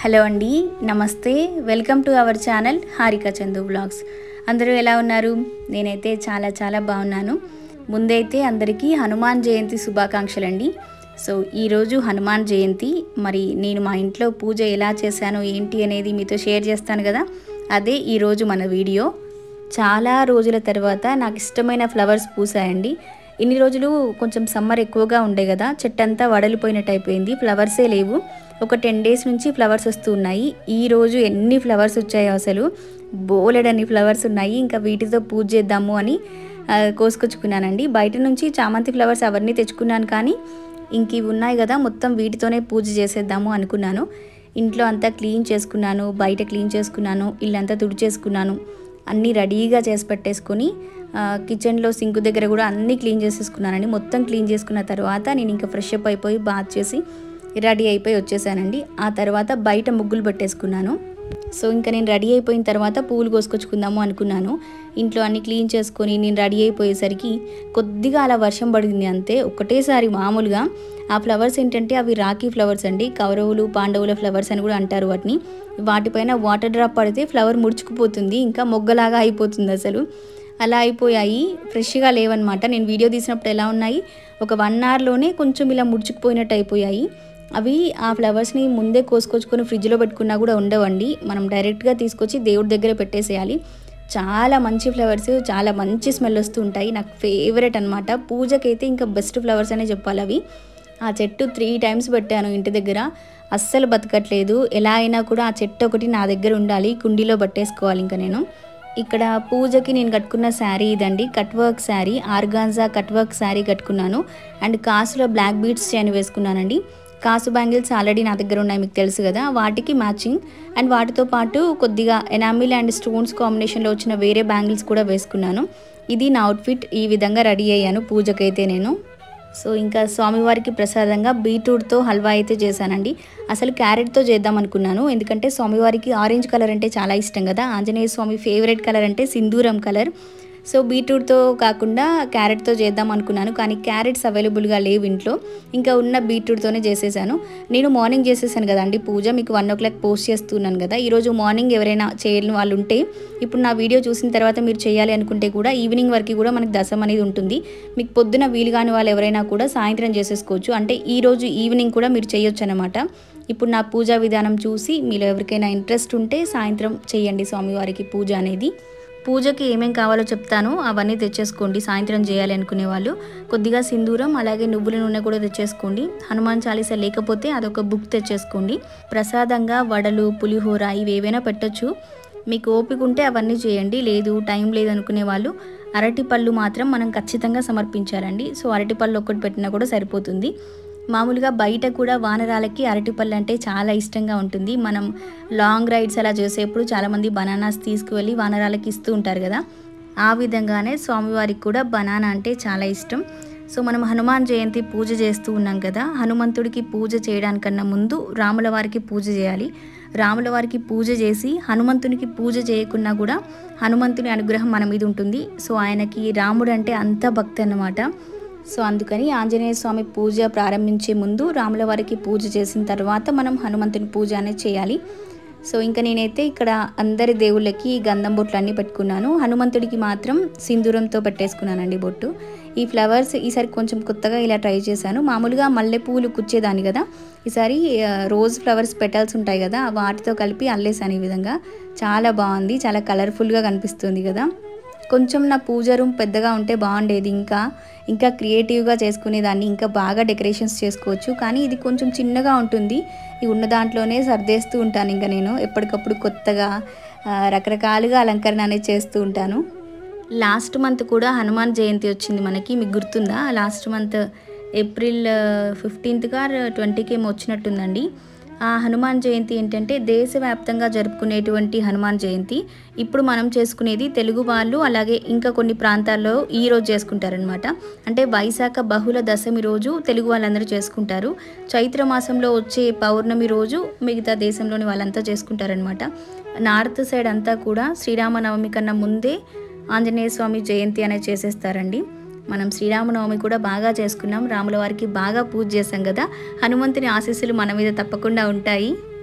hello అండి నమస్తే welcome to our channel Harika Chandu blogs అందరూ ఎలా ఉన్నారు నేనైతే చాలా చాలా బాగున్నాను ముందైతే అందరికీ హనుమాన్ జయంతి శుభాకాంక్షలు అండి సో ఈరోజు హనుమాన్ జయంతి మరి నేను మా ఇంట్లో పూజ ఎలా చేశానో ఏంటి అనేది మీతో షేర్ చేస్తాను కదా అదే ఈరోజు మన వీడియో చాలా రోజుల తర్వాత నాకు ఇష్టమైన ఫ్లవర్స్ పూసాయండి ఇన్ని రోజులు కొంచెం సమ్మర్ ఎక్కువగా ఉండే కదా చెట్టంతా వడలిపోయినట్టు అయిపోయింది ఫ్లవర్సే లేవు ఒక టెన్ డేస్ నుంచి ఫ్లవర్స్ వస్తూ ఉన్నాయి ఈ రోజు ఎన్ని ఫ్లవర్స్ వచ్చాయో అసలు బోలెడన్ని ఫ్లవర్స్ ఉన్నాయి ఇంకా వీటితో పూజ చేద్దాము అని ఆ, కోసుకొచ్చుకున్నానండి బయట నుంచి చామంతి ఫ్లవర్స్ అవన్నీ తెచ్చుకున్నాను కానీ ఇంక ఇవి ఉన్నాయి కదా మొత్తం వీటితోనే పూజ చేసేద్దాము అనుకున్నాను ఇంట్లో అంతా క్లీన్ చేసుకున్నాను బయట క్లీన్ చేసుకున్నాను ఇల్లంతా తుడిచేసుకున్నాను అన్నీ రెడీగా చేసి పెట్టేసుకొని ఆ, కిచెన్లో సింక్ దగ్గర కూడా అన్నీ క్లీన్ చేసేసుకున్నానండి మొత్తం క్లీన్ చేసుకున్న తర్వాత నేను ఇంకా ఫ్రెష్ అప్ అయిపోయి బాత్ చేసి రెడీ అయిపోయి వచ్చేసానండి ఆ తర్వాత బయట ముగ్గులు పెట్టేసుకున్నాను సో ఇంకా నేను రెడీ అయిపోయిన తర్వాత పూలు కోసుకొచ్చుకుందాము అనుకున్నాను ఇంట్లో అన్ని క్లీన్ చేసుకొని నేను రెడీ అయిపోయేసరికి కొద్దిగా అలా వర్షం పడింది అంతే ఒకటేసారి మామూలుగా ఆ ఫ్లవర్స్ ఏంటంటే అవి రాఖీ ఫ్లవర్స్ అండి కౌరవులు పాండవుల ఫ్లవర్స్ అని కూడా అంటారు వాటిని వాటిపైన వాటర్ డ్రాప్ పడితే ఫ్లవర్ ముడుచుకుపోతుంది ఇంకా మొగ్గలాగా అయిపోతుంది అసలు అలా అయిపోయాయి ఫ్రెష్గా లేవన్నమాట నేను వీడియో తీసినప్పుడు ఎలా ఉన్నాయి ఒక వన్ అవర్లోనే కొంచెం ఇలా ముడుచుకుపోయినట్టు అయిపోయాయి అవి ఆ ఫ్లవర్స్ని ముందే కోసుకొచ్చుకొని ఫ్రిడ్జ్లో పెట్టుకున్నా కూడా ఉండవండి మనం డైరెక్ట్గా తీసుకొచ్చి దేవుడి దగ్గర పెట్టేసేయాలి చాలా మంచి ఫ్లవర్స్ చాలా మంచి స్మెల్ వస్తూ ఉంటాయి నాకు ఫేవరెట్ అనమాట పూజకైతే ఇంకా బెస్ట్ ఫ్లవర్స్ అనే చెప్పాలి అవి ఆ చెట్టు త్రీ టైమ్స్ పెట్టాను ఇంటి దగ్గర అస్సలు బతకట్లేదు ఎలా అయినా కూడా ఆ చెట్టు ఒకటి నా దగ్గర ఉండాలి కుండీలో పట్టేసుకోవాలి ఇంకా నేను ఇక్కడ పూజకి నేను కట్టుకున్న శారీ ఇదండి cut work sari organza cut work sari కట్టుకున్నాను అండ్ కాసులో బ్లాక్ బీడ్స్ చైన్ వేసుకున్నానండి కాసు బ్యాంగిల్స్ ఆల్రెడీ నా దగ్గర ఉన్నాయి మీకు తెలుసు కదా వాటికి మ్యాచింగ్ అండ్ వాటితో పాటు కొద్దిగా ఎనామిల్ అండ్ స్టోన్స్ కాంబినేషన్లో వచ్చిన వేరే బ్యాంగిల్స్ కూడా వేసుకున్నాను ఇది నా అవుట్ఫిట్ ఈ విధంగా రెడీ అయ్యాను పూజకైతే నేను సో ఇంకా స్వామివారికి ప్రసాదంగా బీట్రూట్తో హల్వా అయితే చేశానండి అసలు క్యారెట్తో చేద్దాం అనుకున్నాను ఎందుకంటే స్వామివారికి ఆరెంజ్ కలర్ అంటే చాలా ఇష్టం కదా ఆంజనేయ స్వామి ఫేవరెట్ కలర్ అంటే సింధూరం కలర్ సో బీట్రూట్తో కాకుండా క్యారెట్తో చేద్దాం అనుకున్నాను కానీ క్యారెట్స్ అవైలబుల్గా లేవు ఇంట్లో ఇంకా ఉన్న బీట్రూట్తోనే చేసేసాను నేను మార్నింగ్ చేసేసాను కదండి పూజ మీకు వన్ ఓ క్లాక్ పోస్ట్ చేస్తున్నాను కదా ఈరోజు మార్నింగ్ ఎవరైనా చేయని వాళ్ళు ఉంటే ఇప్పుడు నా వీడియో చూసిన తర్వాత మీరు చేయాలి అనుకుంటే కూడా ఈవినింగ్ వరకు కూడా మనకి దశం అనేది ఉంటుంది మీకు పొద్దున వీలు కాని వాళ్ళు ఎవరైనా కూడా సాయంత్రం చేసేసుకోవచ్చు అంటే ఈ రోజు ఈవినింగ్ కూడా మీరు చేయొచ్చు అనమాట ఇప్పుడు నా పూజా విధానం చూసి మీలో ఎవరికైనా ఇంట్రెస్ట్ ఉంటే సాయంత్రం చేయండి స్వామివారికి పూజ అనేది పూజకి ఏమేం కావాలో చెప్తాను అవన్నీ తెచ్చేసుకోండి సాయంత్రం చేయాలి అనుకునే వాళ్ళు కొద్దిగా సింధూరం అలాగే నువ్వుల నూనె కూడా తెచ్చేసుకోండి హనుమాన్ చాలీస లేకపోతే అదొక బుక్ తెచ్చేసుకోండి ప్రసాదంగా వడలు పులిహోర ఇవి ఏవైనా పెట్టొచ్చు మీకు ఓపిక ఉంటే అవన్నీ చేయండి లేదు టైం లేదు అనుకునే వాళ్ళు అరటి పళ్ళు మాత్రం మనం ఖచ్చితంగా సమర్పించాలండి సో అరటి పళ్ళు ఒక్కటి పెట్టినా కూడా సరిపోతుంది మామూలుగా బయట కూడా వానరాలకి అరటిపళ్ళు అంటే చాలా ఇష్టంగా ఉంటుంది మనం లాంగ్ రైడ్స్ అలా చేసేప్పుడు చాలామంది బనానాస్ తీసుకువెళ్ళి వానరాలకి ఇస్తూ ఉంటారు కదా ఆ విధంగానే స్వామివారికి కూడా బనానా అంటే చాలా ఇష్టం సో మనం హనుమాన్ జయంతి పూజ చేస్తూ ఉన్నాం కదా హనుమంతుడికి పూజ చేయడానికన్నా ముందు రాముల వారికి పూజ చేయాలి రాముల వారికి పూజ చేసి హనుమంతునికి పూజ చేయకున్నా కూడా హనుమంతుని అనుగ్రహం మన మీద ఉంటుంది సో ఆయనకి రాముడు అంటే అంత భక్తి అన్నమాట సో అందుకని ఆంజనేయ స్వామి పూజ ప్రారంభించే ముందు రాముల వారికి పూజ చేసిన తర్వాత మనం హనుమంతుని పూజ అనేది చేయాలి సో ఇంకా నేనైతే ఇక్కడ అందరి దేవుళ్ళకి ఈ గంధం బొట్లు అన్నీ పెట్టుకున్నాను హనుమంతుడికి మాత్రం సింధూరంతో పెట్టేసుకున్నానండి బొట్టు ఈ ఫ్లవర్స్ ఈసారి కొంచెం కొత్తగా ఇలా ట్రై చేశాను మామూలుగా మల్లెపూలు కుచ్చేదాన్ని కదా ఈసారి ఆ, రోజ్ ఫ్లవర్స్ పెటల్స్ ఉంటాయి కదా వాటితో కలిపి అల్లేసాను ఈ విధంగా చాలా బాగుంది చాలా కలర్ఫుల్గా కనిపిస్తుంది కదా కొంచెం నా పూజ రూమ్ పెద్దగా ఉంటే బాగుండేది ఇంకా ఇంకా క్రియేటివ్గా చేసుకునేదాన్ని ఇంకా బాగా డెకరేషన్స్ చేసుకోవచ్చు కానీ ఇది కొంచెం చిన్నగా ఉంటుంది ఈ ఉన్న దాంట్లోనే సర్దేస్తూ ఉంటాను ఇంకా నేను ఎప్పటికప్పుడు కొత్తగా ఆ, రకరకాలుగా అలంకరణ అనేది చేస్తూ ఉంటాను లాస్ట్ మంత్ కూడా హనుమాన్ జయంతి వచ్చింది మనకి మీకు గుర్తుందా లాస్ట్ మంత్ ఏప్రిల్ ఫిఫ్టీన్త్గా ట్వంటీకి ఏమో వచ్చినట్టుందండి ఆ హనుమాన్ జయంతి ఏంటంటే దేశవ్యాప్తంగా జరుపుకునేటువంటి హనుమాన్ జయంతి ఇప్పుడు మనం చేసుకునేది తెలుగు వాళ్ళు అలాగే ఇంకా కొన్ని ప్రాంతాల్లో ఈ రోజు చేసుకుంటారనమాట అంటే వైశాఖ బహుళ దశమి రోజు తెలుగు వాళ్ళందరూ చేసుకుంటారు చైత్ర మాసంలో వచ్చే పౌర్ణమి రోజు మిగతా దేశంలోని వాళ్ళంతా చేసుకుంటారనమాట నార్త్ సైడ్ అంతా కూడా శ్రీరామనవమి కన్నా ముందే ఆంజనేయ స్వామి జయంతి అనేది చేసేస్తారండి మనం శ్రీరామనవమి కూడా బాగా చేసుకున్నాం రాముల వారికి బాగా పూజ చేశాం కదా హనుమంతుని ఆశీస్సులు మన మీద తప్పకుండా ఉంటాయి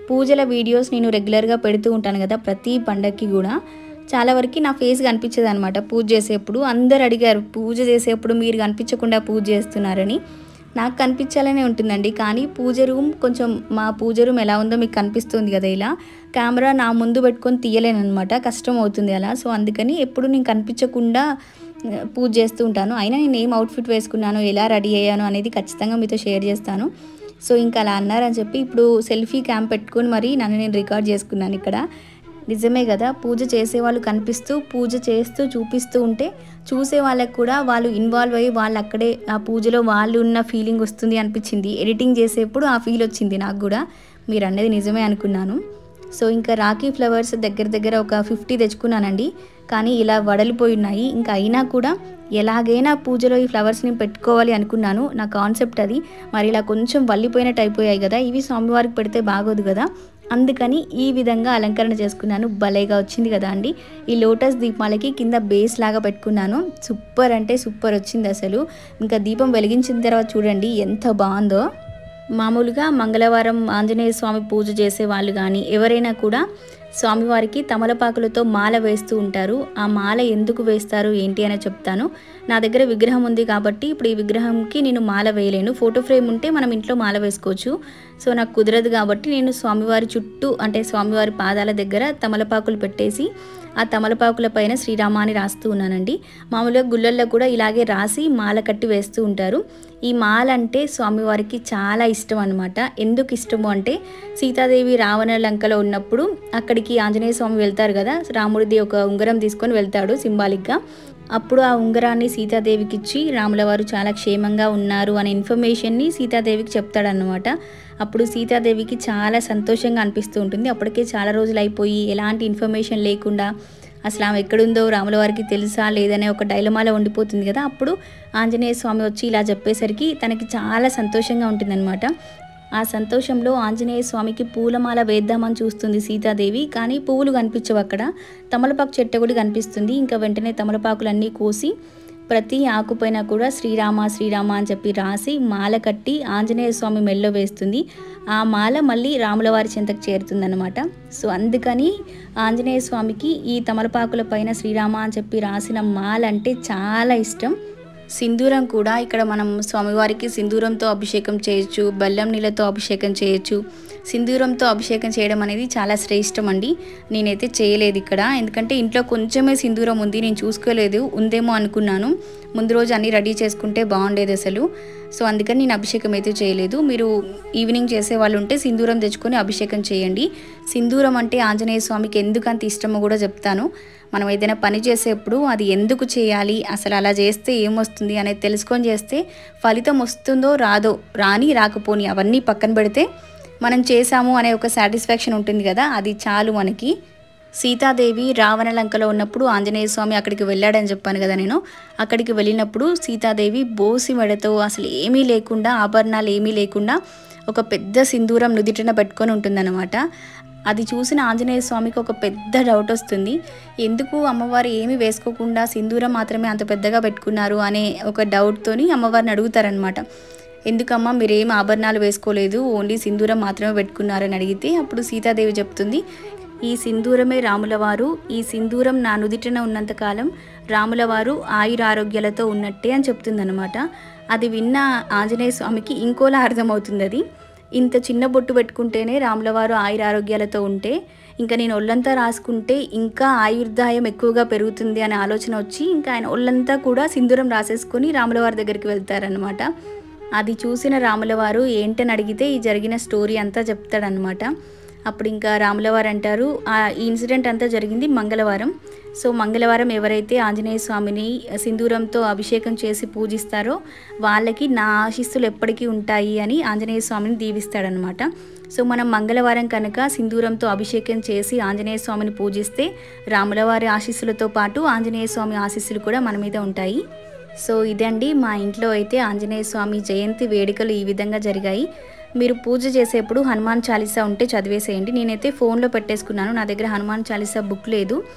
పూజల వీడియోస్ నేను రెగ్యులర్గా పెడుతూ ఉంటాను కదా ప్రతి పండక్కి కూడా చాలా వరకు నా ఫేస్ కనిపించదు అనమాట పూజ చేసేప్పుడు అందరు అడిగారు పూజ చేసేప్పుడు మీరు కనిపించకుండా పూజ చేస్తున్నారని నాకు కనిపించాలనే ఉంటుందండి కానీ పూజ రూమ్ కొంచెం మా పూజ రూమ్ ఎలా ఉందో మీకు కనిపిస్తుంది కదా ఇలా కెమెరా నా ముందు పెట్టుకొని తీయలేను అనమాట కష్టం అవుతుంది అలా సో అందుకని ఎప్పుడు నేను కనిపించకుండా ఆ, పూజ చేస్తూ ఉంటాను అయినా నేను ఏం అవుట్ఫిట్ వేసుకున్నాను ఎలా రెడీ అయ్యాను అనేది ఖచ్చితంగా మీతో షేర్ చేస్తాను సో ఇంకా అలా అన్నారని చెప్పి ఇప్పుడు సెల్ఫీ క్యామ్ పెట్టుకొని మరి నన్ను నేను రికార్డ్ చేసుకున్నాను ఇక్కడ నిజమే కదా పూజ చేసేవాళ్ళు కనిపిస్తూ పూజ చేస్తూ చూపిస్తూ ఉంటే చూసే వాళ్ళకి కూడా వాళ్ళు ఇన్వాల్వ్ అయ్యి వాళ్ళు అక్కడే ఆ పూజలో వాళ్ళు ఉన్న ఫీలింగ్ వస్తుంది అనిపించింది ఎడిటింగ్ చేసేప్పుడు ఆ ఫీల్ వచ్చింది నాకు కూడా మీరు అనేది నిజమే అనుకున్నాను సో ఇంకా రాఖీ ఫ్లవర్స్ దగ్గర దగ్గర ఒక ఫిఫ్టీ తెచ్చుకున్నానండి కానీ ఇలా వడలిపోయి ఉన్నాయి ఇంకా అయినా కూడా ఎలాగైనా పూజలో ఈ ఫ్లవర్స్ని పెట్టుకోవాలి అనుకున్నాను నా కాన్సెప్ట్ అది మరి ఇలా కొంచెం వల్లిపోయినట్టు అయిపోయాయి కదా ఇవి స్వామివారికి పెడితే బాగోదు కదా అందుకని ఈ విధంగా అలంకరణ చేసుకున్నాను భలేగా వచ్చింది కదా అండి ఈ లోటస్ దీపాలకి కింద బేస్ లాగా పెట్టుకున్నాను సూపర్ అంటే సూపర్ వచ్చింది అసలు ఇంకా దీపం వెలిగించిన తర్వాత చూడండి ఎంత బాగుందో మామూలుగా మంగళవారం ఆంజనేయ స్వామి పూజ చేసే వాళ్ళు కానీ ఎవరైనా కూడా స్వామివారికి తమలపాకులతో మాల వేస్తూ ఉంటారు ఆ మాల ఎందుకు వేస్తారు ఏంటి అని చెప్తాను నా దగ్గర విగ్రహం ఉంది కాబట్టి ఇప్పుడు ఈ విగ్రహంకి నేను మాల వేయలేను ఫోటో ఫ్రేమ్ ఉంటే మనం ఇంట్లో మాల వేసుకోవచ్చు సో నాకు కుదరదు కాబట్టి నేను స్వామివారి చుట్టూ అంటే స్వామివారి పాదాల దగ్గర తమలపాకులు పెట్టేసి ఆ తమలపాకుల పైన శ్రీరామ అని రాస్తూ ఉన్నానండి మామూలుగా గుళ్ళల్లో కూడా ఇలాగే రాసి మాల కట్టి వేస్తూ ఉంటారు ఈ మాల అంటే స్వామివారికి చాలా ఇష్టం అనమాట ఎందుకు ఇష్టము అంటే సీతాదేవి రావణ లంకలో ఉన్నప్పుడు అక్కడికి ఆంజనేయ స్వామి వెళ్తారు కదా రాముడిది ఒక ఉంగరం తీసుకొని వెళ్తాడు సింబాలిక్గా అప్పుడు ఆ ఉంగరాన్ని సీతాదేవికి ఇచ్చి రాముల వారు చాలా క్షేమంగా ఉన్నారు అనే ఇన్ఫర్మేషన్ని సీతాదేవికి చెప్తాడనమాట అప్పుడు సీతాదేవికి చాలా సంతోషంగా అనిపిస్తూ ఉంటుంది అప్పటికే చాలా రోజులు అయిపోయి ఎలాంటి ఇన్ఫర్మేషన్ లేకుండా అసలు ఆమె ఎక్కడుందో రాముల వారికి తెలుసా లేదనే ఒక డైలమాలో ఉండిపోతుంది కదా అప్పుడు ఆంజనేయ స్వామి వచ్చి ఇలా చెప్పేసరికి తనకి చాలా సంతోషంగా ఉంటుందన్నమాట ఆ సంతోషంలో ఆంజనేయ స్వామికి పూలమాల వేద్దామని చూస్తుంది సీతాదేవి కానీ పువ్వులు కనిపించవు అక్కడ తమలపాకు చెట్టు కూడా కనిపిస్తుంది ఇంకా వెంటనే తమలపాకులన్నీ కోసి ప్రతి ఆకుపైన కూడా శ్రీరామ శ్రీరామ అని చెప్పి రాసి మాల కట్టి ఆంజనేయ స్వామి మెల్లో వేస్తుంది ఆ మాల మళ్ళీ రాముల వారి చెంతకు చేరుతుందన్నమాట సో అందుకని ఆంజనేయ స్వామికి ఈ తమలపాకుల పైన శ్రీరామ అని చెప్పి రాసిన మాల అంటే చాలా ఇష్టం సింధూరం కూడా ఇక్కడ మనం స్వామివారికి సింధూరంతో అభిషేకం చేయొచ్చు బెల్లం నీళ్ళతో అభిషేకం చేయొచ్చు సింధూరంతో అభిషేకం చేయడం అనేది చాలా శ్రేష్టం అండి నేనైతే చేయలేదు ఇక్కడ ఎందుకంటే ఇంట్లో కొంచెమే సింధూరం ఉంది నేను చూసుకోలేదు ఉందేమో అనుకున్నాను ముందు రోజు అన్నీ రెడీ చేసుకుంటే బాగుండేది అసలు సో అందుకని నేను అభిషేకం అయితే చేయలేదు మీరు ఈవినింగ్ చేసే వాళ్ళు ఉంటే సింధూరం తెచ్చుకొని అభిషేకం చేయండి సింధూరం అంటే ఆంజనేయ స్వామికి ఎందుకు అంత ఇష్టమో కూడా చెప్తాను మనం ఏదైనా పని చేసేప్పుడు అది ఎందుకు చేయాలి అసలు అలా చేస్తే ఏమొస్తుంది అనేది తెలుసుకొని చేస్తే ఫలితం వస్తుందో రాదో రాని రాకపోని అవన్నీ పక్కన పెడితే మనం చేసాము అనే ఒక సాటిస్ఫాక్షన్ ఉంటుంది కదా అది చాలు మనకి సీతాదేవి రావణ లంకలో ఉన్నప్పుడు ఆంజనేయ స్వామి అక్కడికి వెళ్ళాడని చెప్పాను కదా నేను అక్కడికి వెళ్ళినప్పుడు సీతాదేవి బోసి మెడతో అసలు ఏమీ లేకుండా ఆభరణాలు ఏమీ లేకుండా ఒక పెద్ద సింధూరం నుదిటిన పెట్టుకొని ఉంటుందన్నమాట అది చూసిన ఆంజనేయ స్వామికి ఒక పెద్ద డౌట్ వస్తుంది ఎందుకు అమ్మవారు ఏమీ వేసుకోకుండా సింధూరం మాత్రమే అంత పెద్దగా పెట్టుకున్నారు అనే ఒక డౌట్తోని అమ్మవారిని అడుగుతారనమాట ఎందుకమ్మా మీరేం ఆభరణాలు వేసుకోలేదు ఓన్లీ సింధూరం మాత్రమే పెట్టుకున్నారని అడిగితే అప్పుడు సీతాదేవి చెప్తుంది ఈ సింధూరమే రాములవారు ఈ సింధూరం నా నుదిటిన ఉన్నంతకాలం రాములవారు ఆయురారోగ్యాలతో ఉన్నట్టే అని చెప్తుందనమాట అది విన్న ఆంజనేయ స్వామికి ఇంకోలా అర్థమవుతుంది అది ఇంత చిన్న బొట్టు పెట్టుకుంటేనే రాములవారు ఆయురారోగ్యాలతో ఉంటే ఇంకా నేను ఒళ్ళంతా రాసుకుంటే ఇంకా ఆయుర్దాయం ఎక్కువగా పెరుగుతుంది అనే ఆలోచన వచ్చి ఇంకా ఆయన ఒళ్ళంతా కూడా సింధూరం రాసేసుకొని రాములవారి దగ్గరికి వెళ్తారనమాట అది చూసిన రాములవారు ఏంటని అడిగితే ఈ జరిగిన స్టోరీ అంతా చెప్తాడనమాట అప్పుడు ఇంకా రాములవారు అంటారు ఆ ఈ ఇన్సిడెంట్ అంతా జరిగింది మంగళవారం సో మంగళవారం ఎవరైతే ఆంజనేయ స్వామిని సింధూరంతో అభిషేకం చేసి పూజిస్తారో వాళ్ళకి నా ఆశీస్సులు ఎప్పటికీ ఉంటాయి అని ఆంజనేయ స్వామిని దీవిస్తాడనమాట సో మనం మంగళవారం కనుక సింధూరంతో అభిషేకం చేసి ఆంజనేయ స్వామిని పూజిస్తే రాములవారి ఆశీస్సులతో పాటు ఆంజనేయ స్వామి ఆశీస్సులు కూడా మన మీద ఉంటాయి సో ఇదండి మా ఇంట్లో అయితే ఆంజనేయ స్వామి జయంతి వేడుకలు ఈ విధంగా జరిగాయి మీరు పూజ చేసేప్పుడు హనుమాన్ చాలీసా ఉంటే చదివేసేయండి నేనైతే ఫోన్లో పెట్టేసుకున్నాను నా దగ్గర హనుమాన్ చాలీసా బుక్ లేదు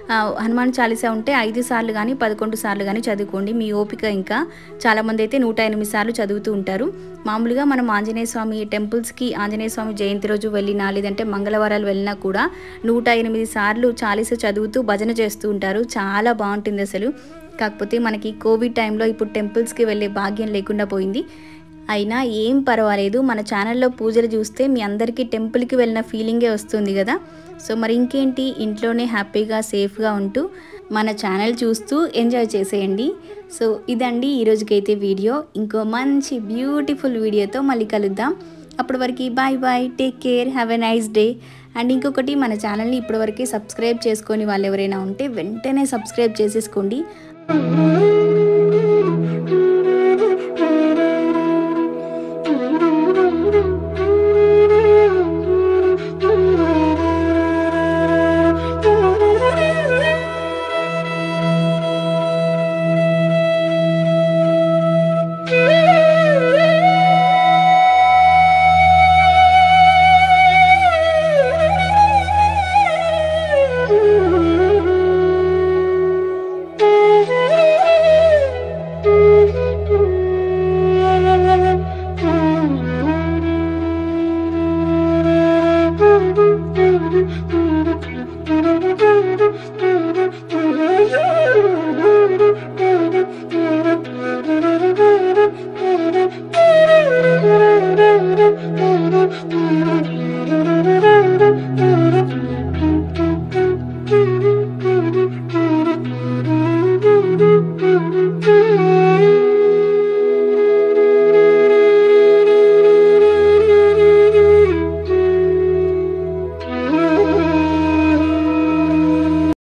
ఆ, హనుమాన్ చాలీసా ఉంటే ఐదు సార్లు కానీ పదకొండు సార్లు కానీ చదువుకోండి మీ ఓపిక ఇంకా చాలామంది అయితే నూట ఎనిమిది సార్లు చదువుతూ ఉంటారు మామూలుగా మనం ఆంజనేయ స్వామి టెంపుల్స్కి ఆంజనేయ స్వామి జయంతి రోజు వెళ్ళినా లేదంటే మంగళవారాలు వెళ్ళినా కూడా నూట ఎనిమిది సార్లు చాలీసా చదువుతూ భజన చేస్తూ ఉంటారు చాలా బాగుంటుంది అసలు కాకపోతే మనకి కోవిడ్ టైంలో ఇప్పుడు టెంపుల్స్కి వెళ్ళే భాగ్యం లేకుండా పోయింది అయినా ఏం పర్వాలేదు మన ఛానల్లో పూజలు చూస్తే మీ అందరికీ టెంపుల్కి వెళ్ళిన ఫీలింగే వస్తుంది కదా సో మరి ఇంకేంటి ఇంట్లోనే హ్యాపీగా సేఫ్గా ఉంటూ మన ఛానల్ చూస్తూ ఎంజాయ్ చేసేయండి సో ఇదండి ఈరోజుకైతే వీడియో ఇంకో మంచి బ్యూటిఫుల్ వీడియోతో మళ్ళీ కలుద్దాం అప్పటి వరకు bye bye take care have a nice day and ఇంకొకటి మన ఛానల్ని ఇప్పటివరకు సబ్స్క్రైబ్ చేసుకొని వాళ్ళు ఎవరైనా ఉంటే వెంటనే సబ్స్క్రైబ్ చేసేసుకోండి